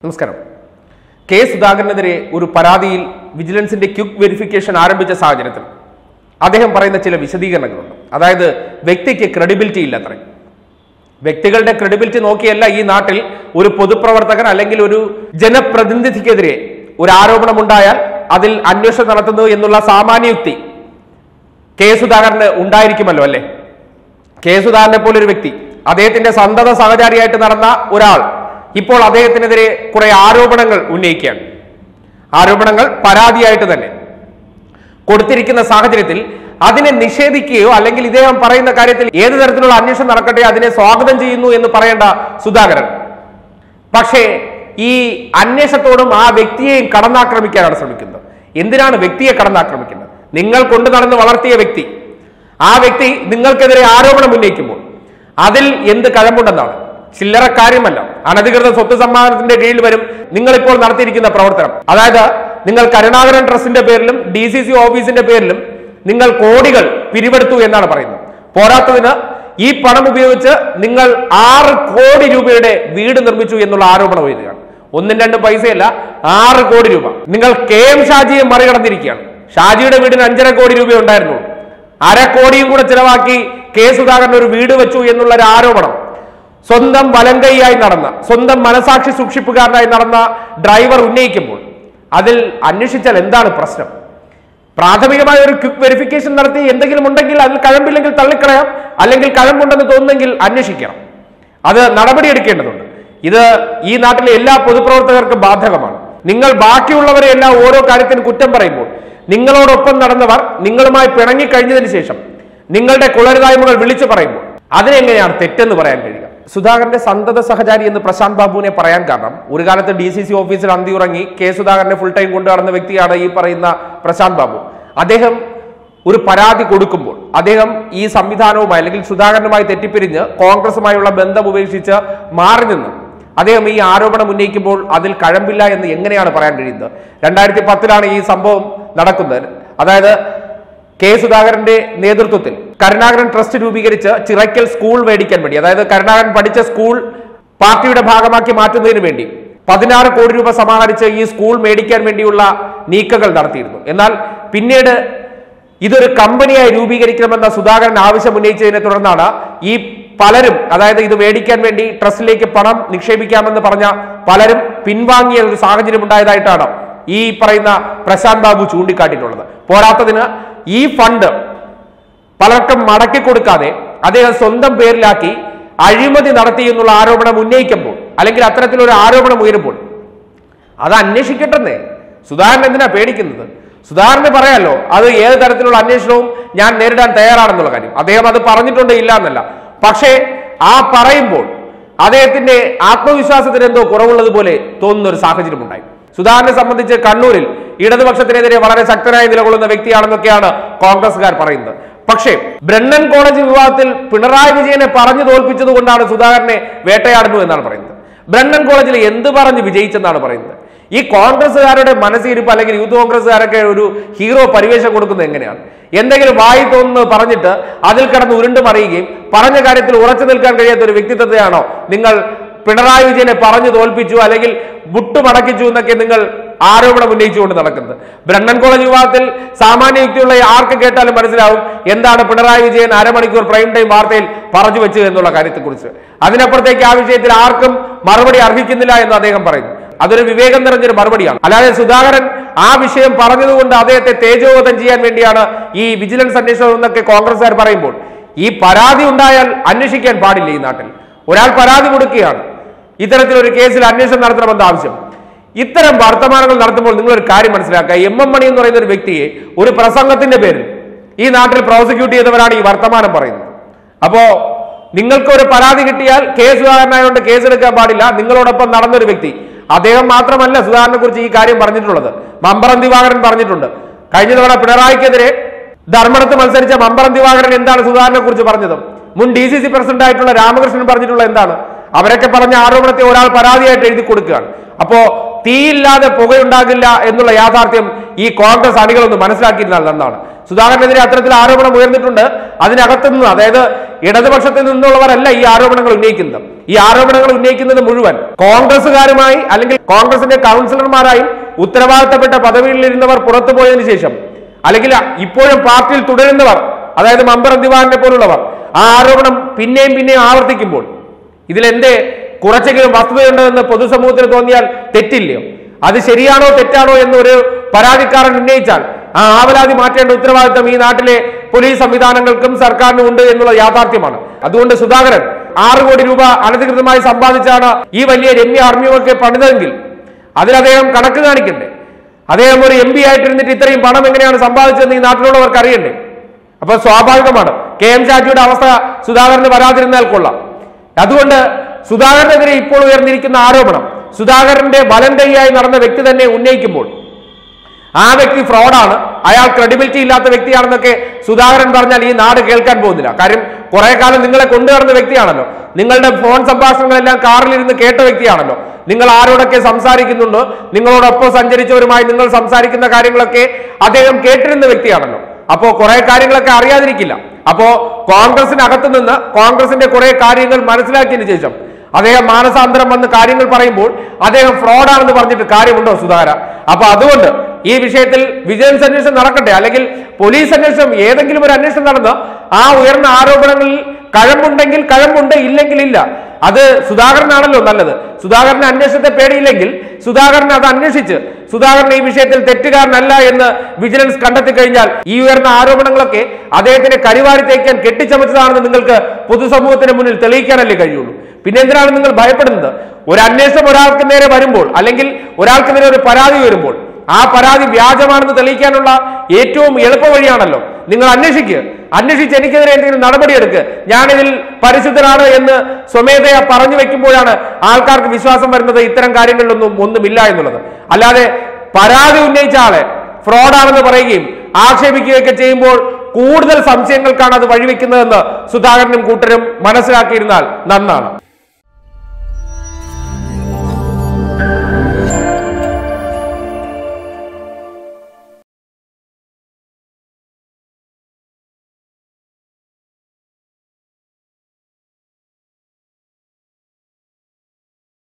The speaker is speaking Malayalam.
നമസ്കാരം കെ സുധാകരനെതിരെ ഒരു പരാതിയിൽ വിജിലൻസിന്റെ ക്യുക്ക് വെരിഫിക്കേഷൻ ആരംഭിച്ച സാഹചര്യത്തിൽ അദ്ദേഹം പറയുന്ന ചില വിശദീകരണങ്ങളുണ്ട് അതായത് വ്യക്തിക്ക് ക്രെഡിബിലിറ്റി ഇല്ലത്രേ വ്യക്തികളുടെ ക്രെഡിബിലിറ്റി നോക്കിയല്ല ഈ നാട്ടിൽ ഒരു പൊതുപ്രവർത്തകൻ അല്ലെങ്കിൽ ഒരു ജനപ്രതിനിധിക്കെതിരെ ഒരു ആരോപണമുണ്ടായാൽ അതിൽ അന്വേഷണം നടത്തുന്നു എന്നുള്ള സാമാന്യയുക്തി കെ സുധാകരന് ഉണ്ടായിരിക്കുമല്ലോ അല്ലേ കെ സുധാകരനെ പോലെ ഒരു വ്യക്തി അദ്ദേഹത്തിന്റെ സന്തത സഹചാരിയായിട്ട് നടന്ന ഒരാൾ ഇപ്പോൾ അദ്ദേഹത്തിനെതിരെ കുറെ ആരോപണങ്ങൾ ഉന്നയിക്കുകയാണ് ആരോപണങ്ങൾ പരാതിയായിട്ട് തന്നെ കൊടുത്തിരിക്കുന്ന സാഹചര്യത്തിൽ അതിനെ നിഷേധിക്കുകയോ അല്ലെങ്കിൽ ഇദ്ദേഹം പറയുന്ന കാര്യത്തിൽ ഏത് തരത്തിലുള്ള അന്വേഷണം നടക്കട്ടെ അതിനെ സ്വാഗതം ചെയ്യുന്നു എന്ന് പറയേണ്ട സുധാകരൻ പക്ഷേ ഈ അന്വേഷണത്തോടും ആ വ്യക്തിയെയും കടന്നാക്രമിക്കാനാണ് ശ്രമിക്കുന്നത് എന്തിനാണ് വ്യക്തിയെ കടന്നാക്രമിക്കുന്നത് നിങ്ങൾ കൊണ്ടു നടന്ന് വളർത്തിയ വ്യക്തി ആ വ്യക്തി നിങ്ങൾക്കെതിരെ ആരോപണം ഉന്നയിക്കുമ്പോൾ അതിൽ എന്ത് കഴമ്പുണ്ടെന്നാണ് ചില്ലറ കാര്യമല്ല അനധികൃത സ്വത്ത് സമ്മാനത്തിന്റെ കീഴിൽ വരും നിങ്ങളിപ്പോൾ നടത്തിയിരിക്കുന്ന പ്രവർത്തനം അതായത് നിങ്ങൾ കരുണാകരൻ ട്രസ്റ്റിന്റെ പേരിലും ഡി സി സി ഓഫീസിന്റെ പേരിലും നിങ്ങൾ കോടികൾ പിരിവെടുത്തു എന്നാണ് പറയുന്നത് പോരാത്തതിന് ഈ പണം ഉപയോഗിച്ച് നിങ്ങൾ ആറ് കോടി രൂപയുടെ വീട് നിർമ്മിച്ചു എന്നുള്ള ആരോപണം ഉയരുകയാണ് ഒന്നും രണ്ടും പൈസയല്ല ആറ് കോടി രൂപ നിങ്ങൾ കെ എം ഷാജിയെ മറികടന്നിരിക്കുകയാണ് ഷാജിയുടെ വീടിന് അഞ്ചര കോടി രൂപ ഉണ്ടായിരുന്നു അര കോടിയും കൂടെ ചിലവാക്കി കെ സുധാകരൻ ഒരു വീട് വെച്ചു എന്നുള്ള ഒരു ആരോപണം സ്വന്തം വലങ്കൈയായി നടന്ന സ്വന്തം മനസാക്ഷി സൂക്ഷിപ്പുകാരനായി നടന്ന ഡ്രൈവർ ഉന്നയിക്കുമ്പോൾ അതിൽ അന്വേഷിച്ചാൽ എന്താണ് പ്രശ്നം പ്രാഥമികമായ ഒരു ക്വിക്ക് വെരിഫിക്കേഷൻ നടത്തി എന്തെങ്കിലും ഉണ്ടെങ്കിൽ അതിൽ കഴമ്പില്ലെങ്കിൽ തള്ളിക്കളയാം അല്ലെങ്കിൽ കഴമ്പുണ്ടെന്ന് തോന്നുന്നെങ്കിൽ അന്വേഷിക്കണം അത് നടപടിയെടുക്കേണ്ടതുണ്ട് ഇത് ഈ നാട്ടിലെ എല്ലാ പൊതുപ്രവർത്തകർക്കും ബാധകമാണ് നിങ്ങൾ ബാക്കിയുള്ളവരെ എല്ലാം ഓരോ കാര്യത്തിന് കുറ്റം പറയുമ്പോൾ നിങ്ങളോടൊപ്പം നടന്നവർ നിങ്ങളുമായി പിണങ്ങിക്കഴിഞ്ഞതിന് ശേഷം നിങ്ങളുടെ കുളരുതായ്മകൾ വിളിച്ചു പറയുമ്പോൾ അതിനെങ്ങനെയാണ് തെറ്റെന്ന് പറയാൻ കഴിയുക സുധാകരന്റെ സന്തത സഹചാരി എന്ന് പ്രശാന്ത് ബാബുവിനെ പറയാൻ കാരണം ഒരു കാലത്ത് ഡി സി സി ഓഫീസിൽ അന്തിയുറങ്ങി കെ സുധാകരനെ ഫുൾ ടൈം കൊണ്ടു നടന്ന വ്യക്തിയാണ് ഈ പറയുന്ന പ്രശാന്ത് ബാബു അദ്ദേഹം ഒരു പരാതി കൊടുക്കുമ്പോൾ അദ്ദേഹം ഈ സംവിധാനവുമായി അല്ലെങ്കിൽ സുധാകരനുമായി തെറ്റിപ്പിരിഞ്ഞ് കോൺഗ്രസുമായുള്ള ബന്ധം ഉപേക്ഷിച്ച് മാറി നിന്ന് അദ്ദേഹം ഈ ആരോപണം ഉന്നയിക്കുമ്പോൾ അതിൽ കഴമ്പില്ല എന്ന് എങ്ങനെയാണ് പറയാൻ കഴിയുന്നത് രണ്ടായിരത്തി പത്തിലാണ് ഈ സംഭവം നടക്കുന്നത് അതായത് കെ സുധാകരന്റെ നേതൃത്വത്തിൽ കരുണാകരൻ ട്രസ്റ്റ് രൂപീകരിച്ച് ചിറയ്ക്കൽ സ്കൂൾ മേടിക്കാൻ വേണ്ടി അതായത് കരുണാകരൻ പഠിച്ച സ്കൂൾ പാർട്ടിയുടെ ഭാഗമാക്കി മാറ്റുന്നതിന് വേണ്ടി പതിനാറ് കോടി രൂപ സമാഹരിച്ച് ഈ സ്കൂൾ മേടിക്കാൻ വേണ്ടിയുള്ള നീക്കങ്ങൾ നടത്തിയിരുന്നു എന്നാൽ പിന്നീട് ഇതൊരു കമ്പനിയായി രൂപീകരിക്കണമെന്ന സുധാകരൻ ആവശ്യം ഉന്നയിച്ചതിനെ തുടർന്നാണ് ഈ പലരും അതായത് ഇത് മേടിക്കാൻ വേണ്ടി ട്രസ്റ്റിലേക്ക് പണം നിക്ഷേപിക്കാമെന്ന് പറഞ്ഞ പലരും പിൻവാങ്ങിയ ഒരു സാഹചര്യം ഉണ്ടായതായിട്ടാണ് ഈ പറയുന്ന പ്രശാന്ത് ബാബു ചൂണ്ടിക്കാട്ടിയിട്ടുള്ളത് പോരാത്തതിന് ഈ ഫണ്ട് പലർക്കും മടക്കി കൊടുക്കാതെ അദ്ദേഹം സ്വന്തം പേരിലാക്കി അഴിമതി നടത്തി എന്നുള്ള ആരോപണം ഉന്നയിക്കുമ്പോൾ അല്ലെങ്കിൽ അത്തരത്തിലൊരു ആരോപണം ഉയരുമ്പോൾ അത് അന്വേഷിക്കട്ടെന്നേ സുധാകരൻ എന്തിനാ പേടിക്കുന്നത് സുധാകരന് പറയാലോ അത് ഏത് തരത്തിലുള്ള അന്വേഷണവും ഞാൻ നേരിടാൻ തയ്യാറാണെന്നുള്ള കാര്യം അദ്ദേഹം അത് പറഞ്ഞിട്ടുണ്ട് ഇല്ല എന്നല്ല പക്ഷേ ആ പറയുമ്പോൾ അദ്ദേഹത്തിന്റെ ആത്മവിശ്വാസത്തിന് എന്തോ കുറവുള്ളതുപോലെ തോന്നുന്ന ഒരു സാഹചര്യം ഉണ്ടായി സുധാകരനെ സംബന്ധിച്ച് കണ്ണൂരിൽ ഇടതുപക്ഷത്തിനെതിരെ വളരെ ശക്തനായി നിലകൊള്ളുന്ന വ്യക്തിയാണെന്നൊക്കെയാണ് കോൺഗ്രസ്സുകാർ പറയുന്നത് പക്ഷേ ബ്രണ്ണൻ കോളേജ് വിവാദത്തിൽ പിണറായി വിജയനെ പറഞ്ഞു തോൽപ്പിച്ചത് കൊണ്ടാണ് സുധാകരനെ വേട്ടയാടുന്നു എന്നാണ് പറയുന്നത് ബ്രണ്ണൻ കോളേജിൽ എന്ത് പറഞ്ഞ് വിജയിച്ചെന്നാണ് പറയുന്നത് ഈ കോൺഗ്രസ്സുകാരുടെ മനസ്സിരിപ്പ് അല്ലെങ്കിൽ യൂത്ത് കോൺഗ്രസ്സുകാരൊക്കെ ഒരു ഹീറോ പരിവേഷം കൊടുക്കുന്നത് എങ്ങനെയാണ് എന്തെങ്കിലും വായി തോന്നുന്നത് പറഞ്ഞിട്ട് അതിൽ കിടന്ന് ഉരുണ്ട് മറിയുകയും പറഞ്ഞ കാര്യത്തിൽ ഉറച്ചു നിൽക്കാൻ കഴിയാത്ത ഒരു വ്യക്തിത്വത്തെയാണോ നിങ്ങൾ പിണറായി വിജയനെ പറഞ്ഞു തോൽപ്പിച്ചു അല്ലെങ്കിൽ മുട്ടുമടക്കിച്ചു എന്നൊക്കെ നിങ്ങൾ ആരോപണം ഉന്നയിച്ചുകൊണ്ട് നടക്കുന്നത് ബ്രണ്ണൻ കോളേജ് വിവാദത്തിൽ സാമാന്യ യുക്തിയുള്ള ആർക്ക് കേട്ടാലും മനസ്സിലാവും എന്താണ് പിണറായി വിജയൻ അരമണിക്കൂർ പ്രൈം ടൈം വാർത്തയിൽ പറഞ്ഞു വെച്ചു എന്നുള്ള കാര്യത്തെക്കുറിച്ച് അതിനപ്പുറത്തേക്ക് ആ വിഷയത്തിൽ ആർക്കും മറുപടി അർഹിക്കുന്നില്ല എന്ന് അദ്ദേഹം പറയുന്നു അതൊരു വിവേകം നിറഞ്ഞൊരു മറുപടിയാണ് അല്ലാതെ സുധാകരൻ ആ വിഷയം പറഞ്ഞതുകൊണ്ട് അദ്ദേഹത്തെ തേജോവധം ചെയ്യാൻ വേണ്ടിയാണ് ഈ വിജിലൻസ് അന്വേഷണം എന്നൊക്കെ കോൺഗ്രസ്സുകാർ പറയുമ്പോൾ ഈ പരാതി ഉണ്ടായാൽ അന്വേഷിക്കാൻ പാടില്ല ഈ നാട്ടിൽ ഒരാൾ പരാതി കൊടുക്കുകയാണ് ഇത്തരത്തിലൊരു കേസിൽ അന്വേഷണം നടത്തണമെന്ന ആവശ്യം ഇത്തരം വർത്തമാനങ്ങൾ നടത്തുമ്പോൾ നിങ്ങൾ ഒരു കാര്യം മനസ്സിലാക്കുക എം എം മണി എന്ന് പറയുന്ന ഒരു വ്യക്തിയെ ഒരു പ്രസംഗത്തിന്റെ പേരിൽ ഈ നാട്ടിൽ പ്രോസിക്യൂട്ട് ചെയ്തവരാണ് ഈ വർത്തമാനം പറയുന്നത് അപ്പോ നിങ്ങൾക്ക് ഒരു പരാതി കിട്ടിയാൽ കേസ് സുധാകരനായതുകൊണ്ട് കേസെടുക്കാൻ പാടില്ല നിങ്ങളോടൊപ്പം നടന്നൊരു വ്യക്തി അദ്ദേഹം മാത്രമല്ല സുധാകരനെ കുറിച്ച് ഈ കാര്യം പറഞ്ഞിട്ടുള്ളത് മമ്പറം ദിവാകരൻ പറഞ്ഞിട്ടുണ്ട് കഴിഞ്ഞ തവണ പിണറായിക്കെതിരെ ധർമ്മടത്ത് മത്സരിച്ച മമ്പറം ദിവാകരൻ എന്താണ് സുധാകരനെ കുറിച്ച് പറഞ്ഞത് മുൻ ഡി സി സി പ്രസിഡന്റ് ആയിട്ടുള്ള രാമകൃഷ്ണൻ പറഞ്ഞിട്ടുള്ള എന്താണ് അവരൊക്കെ പറഞ്ഞ ആരോപണത്തെ ഒരാൾ പരാതിയായിട്ട് എഴുതി കൊടുക്കുകയാണ് അപ്പോ തീയില്ലാതെ പുകയുണ്ടാകില്ല എന്നുള്ള യാഥാർത്ഥ്യം ഈ കോൺഗ്രസ് അണികളൊന്ന് മനസ്സിലാക്കിയിരുന്നാൽ നന്നാണ് സുധാകരനെതിരെ അത്തരത്തിൽ ആരോപണം ഉയർന്നിട്ടുണ്ട് അതിനകത്തു നിന്ന് അതായത് ഇടതുപക്ഷത്തിൽ നിന്നുള്ളവരല്ല ഈ ആരോപണങ്ങൾ ഉന്നയിക്കുന്നത് ഈ ആരോപണങ്ങൾ ഉന്നയിക്കുന്നത് മുഴുവൻ കോൺഗ്രസുകാരുമായി അല്ലെങ്കിൽ കോൺഗ്രസിന്റെ കൗൺസിലർമാരായും ഉത്തരവാദിത്തപ്പെട്ട പദവിയിലിരുന്നവർ പുറത്തു പോയതിനു ശേഷം അല്ലെങ്കിൽ ഇപ്പോഴും പാർട്ടിയിൽ തുടരുന്നവർ അതായത് മമ്പറം ദിവാറിനെ പോലുള്ളവർ ആ ആരോപണം പിന്നെയും പിന്നെയും ആവർത്തിക്കുമ്പോൾ ഇതിലെന്തേ കുറച്ചെങ്കിലും വസ്തുതയുണ്ടെന്ന് പൊതുസമൂഹത്തിന് തോന്നിയാൽ തെറ്റില്ലയോ അത് ശരിയാണോ തെറ്റാണോ എന്നൊരു പരാതിക്കാരൻ ഉന്നയിച്ചാൽ ആ ആവലാതി മാറ്റേണ്ട ഉത്തരവാദിത്തം ഈ നാട്ടിലെ പോലീസ് സംവിധാനങ്ങൾക്കും സർക്കാരിനും ഉണ്ട് എന്നുള്ള യാഥാർത്ഥ്യമാണ് അതുകൊണ്ട് സുധാകരൻ ആറ് കോടി രൂപ അനധികൃതമായി സമ്പാദിച്ചാണ് ഈ വലിയ രമ്യ ആർമിയൊക്കെ പണിതെങ്കിൽ അതിൽ അദ്ദേഹം കണക്ക് കാണിക്കണ്ടേ അദ്ദേഹം ഒരു എം പി ആയിട്ടിരുന്നിട്ട് ഇത്രയും പണം എങ്ങനെയാണ് സമ്പാദിച്ചതെന്ന് ഈ നാട്ടിലുള്ളവർക്ക് അറിയണ്ടേ അപ്പൊ സ്വാഭാവികമാണ് കെ എം ഷാജിയുടെ അവസ്ഥ സുധാകരന് വരാതിരുന്നാൽ കൊള്ളാം അതുകൊണ്ട് സുധാകരനെതിരെ ഇപ്പോൾ ഉയർന്നിരിക്കുന്ന ആരോപണം സുധാകരന്റെ വലം കൈയായി നടന്ന വ്യക്തി തന്നെ ഉന്നയിക്കുമ്പോൾ ആ വ്യക്തി ഫ്രോഡാണ് അയാൾ ക്രെഡിബിലിറ്റി ഇല്ലാത്ത വ്യക്തിയാണെന്നൊക്കെ സുധാകരൻ പറഞ്ഞാൽ ഈ നാട് കേൾക്കാൻ പോകുന്നില്ല കാര്യം കുറെ കാലം നിങ്ങളെ കൊണ്ടുവരുന്ന വ്യക്തിയാണല്ലോ നിങ്ങളുടെ ഫോൺ സംഭാഷണങ്ങളെല്ലാം കാറിലിരുന്ന് കേട്ട വ്യക്തിയാണല്ലോ നിങ്ങൾ ആരോടൊക്കെ സംസാരിക്കുന്നുണ്ടോ നിങ്ങളോടൊപ്പം സഞ്ചരിച്ചവരുമായി നിങ്ങൾ സംസാരിക്കുന്ന കാര്യങ്ങളൊക്കെ അദ്ദേഹം കേട്ടിരുന്ന വ്യക്തിയാണല്ലോ അപ്പോ കുറെ കാര്യങ്ങളൊക്കെ അറിയാതിരിക്കില്ല അപ്പോ കോൺഗ്രസിനകത്ത് നിന്ന് കോൺഗ്രസിന്റെ കുറെ കാര്യങ്ങൾ മനസ്സിലാക്കിയതിനു ശേഷം അദ്ദേഹം മാനസാന്തരം വന്ന് കാര്യങ്ങൾ പറയുമ്പോൾ അദ്ദേഹം ഫ്രോഡാണെന്ന് പറഞ്ഞിട്ട് കാര്യമുണ്ടോ സുധാകര അപ്പൊ അതുകൊണ്ട് ഈ വിഷയത്തിൽ വിജിലൻസ് അന്വേഷണം നടക്കട്ടെ അല്ലെങ്കിൽ പോലീസ് അന്വേഷണം ഏതെങ്കിലും ഒരു അന്വേഷണം നടന്ന് ആ ഉയർന്ന ആരോപണങ്ങളിൽ കഴമ്പുണ്ടെങ്കിൽ കഴമ്പുണ്ട് ഇല്ലെങ്കിൽ ഇല്ല അത് സുധാകരനാണല്ലോ നല്ലത് സുധാകരന് അന്വേഷണത്തെ പേടിയില്ലെങ്കിൽ സുധാകരൻ അത് അന്വേഷിച്ച് സുധാകരൻ ഈ വിഷയത്തിൽ തെറ്റുകാരനല്ല എന്ന് വിജിലൻസ് കണ്ടെത്തി കഴിഞ്ഞാൽ ഈ ഉയർന്ന ആരോപണങ്ങളൊക്കെ അദ്ദേഹത്തിന് കരിവാരി തേക്കാൻ കെട്ടിച്ചമച്ചതാണെന്ന് നിങ്ങൾക്ക് പൊതുസമൂഹത്തിന് മുന്നിൽ തെളിയിക്കാനല്ലേ കഴിയുള്ളൂ പിന്നെ എന്തിനാണ് നിങ്ങൾ ഭയപ്പെടുന്നത് ഒരു അന്വേഷണം ഒരാൾക്ക് നേരെ വരുമ്പോൾ അല്ലെങ്കിൽ ഒരാൾക്ക് നേരെ ഒരു പരാതി വരുമ്പോൾ ആ പരാതി വ്യാജമാണെന്ന് തെളിയിക്കാനുള്ള ഏറ്റവും എളുപ്പ വഴിയാണല്ലോ നിങ്ങൾ അന്വേഷിക്കുക അന്വേഷിച്ച് എനിക്കെതിരെ എന്തെങ്കിലും നടപടിയെടുക്കുക ഞാനിതിൽ പരിശുദ്ധനാണ് എന്ന് സ്വമേധയാ പറഞ്ഞു വെക്കുമ്പോഴാണ് ആൾക്കാർക്ക് വിശ്വാസം വരുന്നത് ഇത്തരം കാര്യങ്ങളിലൊന്നും ഒന്നുമില്ല എന്നുള്ളത് അല്ലാതെ പരാതി ഉന്നയിച്ച ആളെ ഫ്രോഡാണെന്ന് പറയുകയും ആക്ഷേപിക്കുകയൊക്കെ ചെയ്യുമ്പോൾ കൂടുതൽ സംശയങ്ങൾക്കാണ് അത് വഴിവെക്കുന്നതെന്ന് സുധാകരനും കൂട്ടരും മനസ്സിലാക്കിയിരുന്നാൽ നന്നാണ്